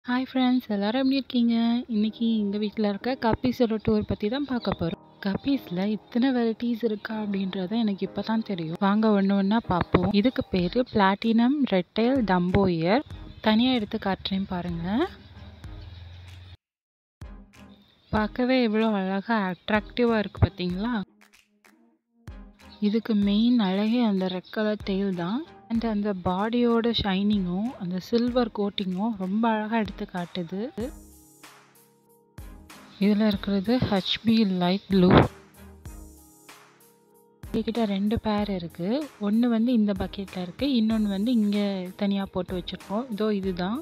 hi friends எல்லாரும் எப்படி இருக்கீங்க இன்னைக்கு எங்கள் வீட்டில் இருக்க கப்பீஸோட டூர் பற்றி தான் பார்க்க போகிறோம் கப்பீஸில் இத்தனை வெரைட்டிஸ் இருக்கா அப்படின்றது எனக்கு இப்போ தான் தெரியும் வாங்க ஒன்று ஒன்றா பார்ப்போம் இதுக்கு பேர் பிளாட்டினம் ரெட்டைல் டம்போ இயர் தனியாக எடுத்து காட்டுறேன் பாருங்கள் பார்க்கவே எவ்வளோ அழகாக அட்ராக்டிவாக இருக்குது பார்த்தீங்களா இதுக்கு மெயின் அழகே அந்த ரெட் கலர் டெயில் தான் அண்ட் அந்த பாடியோட ஷைனிங்கும் அந்த சில்வர் கோட்டிங்கும் ரொம்ப அழகாக எடுத்து காட்டுது இதில் இருக்கிறது ஹச்பி லைட் ப்ளூ கிட்ட ரெண்டு பேர் இருக்குது ஒன்று வந்து இந்த பக்கெட்டில் இருக்குது இன்னொன்று வந்து இங்கே தனியாக போட்டு வச்சுருக்கோம் இதோ இதுதான்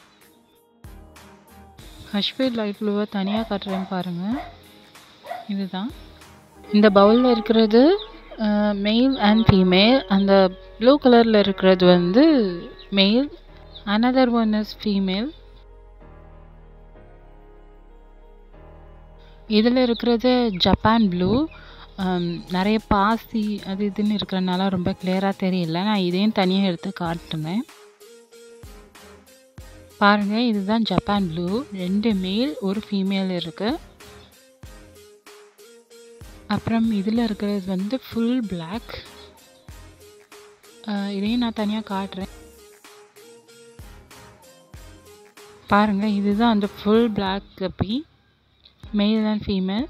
ஹஷ்பி லைட் ப்ளூவை தனியாக காட்டுறேன் பாருங்கள் இதுதான் இந்த பவுலில் இருக்கிறது மெயில் அண்ட் ஃபீமேல் அந்த ப்ளூ கலரில் இருக்கிறது வந்து male another one is female இதில் இருக்கிறது ஜப்பான் ப்ளூ நிறைய பாசி அது இதுன்னு இருக்கிறனால ரொம்ப கிளியராக தெரியல நான் இதையும் தனியாக எடுத்து காட்டுனேன் பாருங்கள் இதுதான் ஜப்பான் ப்ளூ ரெண்டு மேல் ஒரு ஃபீமேல் இருக்குது அப்புறம் இதில் இருக்கிறது வந்து ஃபுல் பிளாக் இதையும் நான் தனியாக காட்டுறேன் பாருங்கள் இதுதான் அந்த full black guppy male and female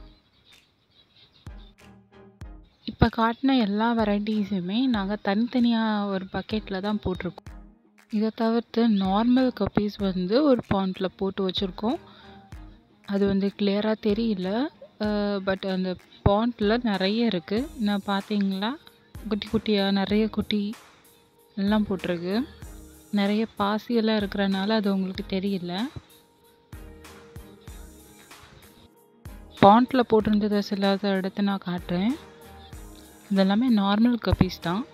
இப்போ காட்டின எல்லா வெரைட்டிஸுமே நாங்கள் தனித்தனியாக ஒரு பக்கெட்டில் தான் போட்டிருக்கோம் இதை தவிர்த்து நார்மல் கப்பீஸ் வந்து ஒரு பாண்டில் போட்டு வச்சுருக்கோம் அது வந்து கிளியராக தெரியல பட் அந்த பாண்டில் நிறைய இருக்குது நான் பார்த்தீங்களா குட்டி குட்டியாக நிறைய குட்டி எல்லாம் போட்டிருக்கு நிறைய பாசியெல்லாம் இருக்கிறனால அது உங்களுக்கு தெரியல பாண்டில் போட்டிருந்ததை சிலாத இடத்த நான் காட்டுறேன் இதெல்லாமே நார்மல் கப்பீஸ் தான்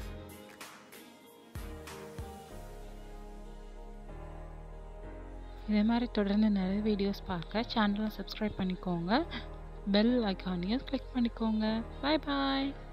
இதே மாதிரி தொடர்ந்து நிறைய வீடியோஸ் பார்க்க சேனலை சப்ஸ்கிரைப் பண்ணிக்கோங்க பெல் ஐக்கானையும் கிளிக் பண்ணிக்கோங்க பாய் பாய்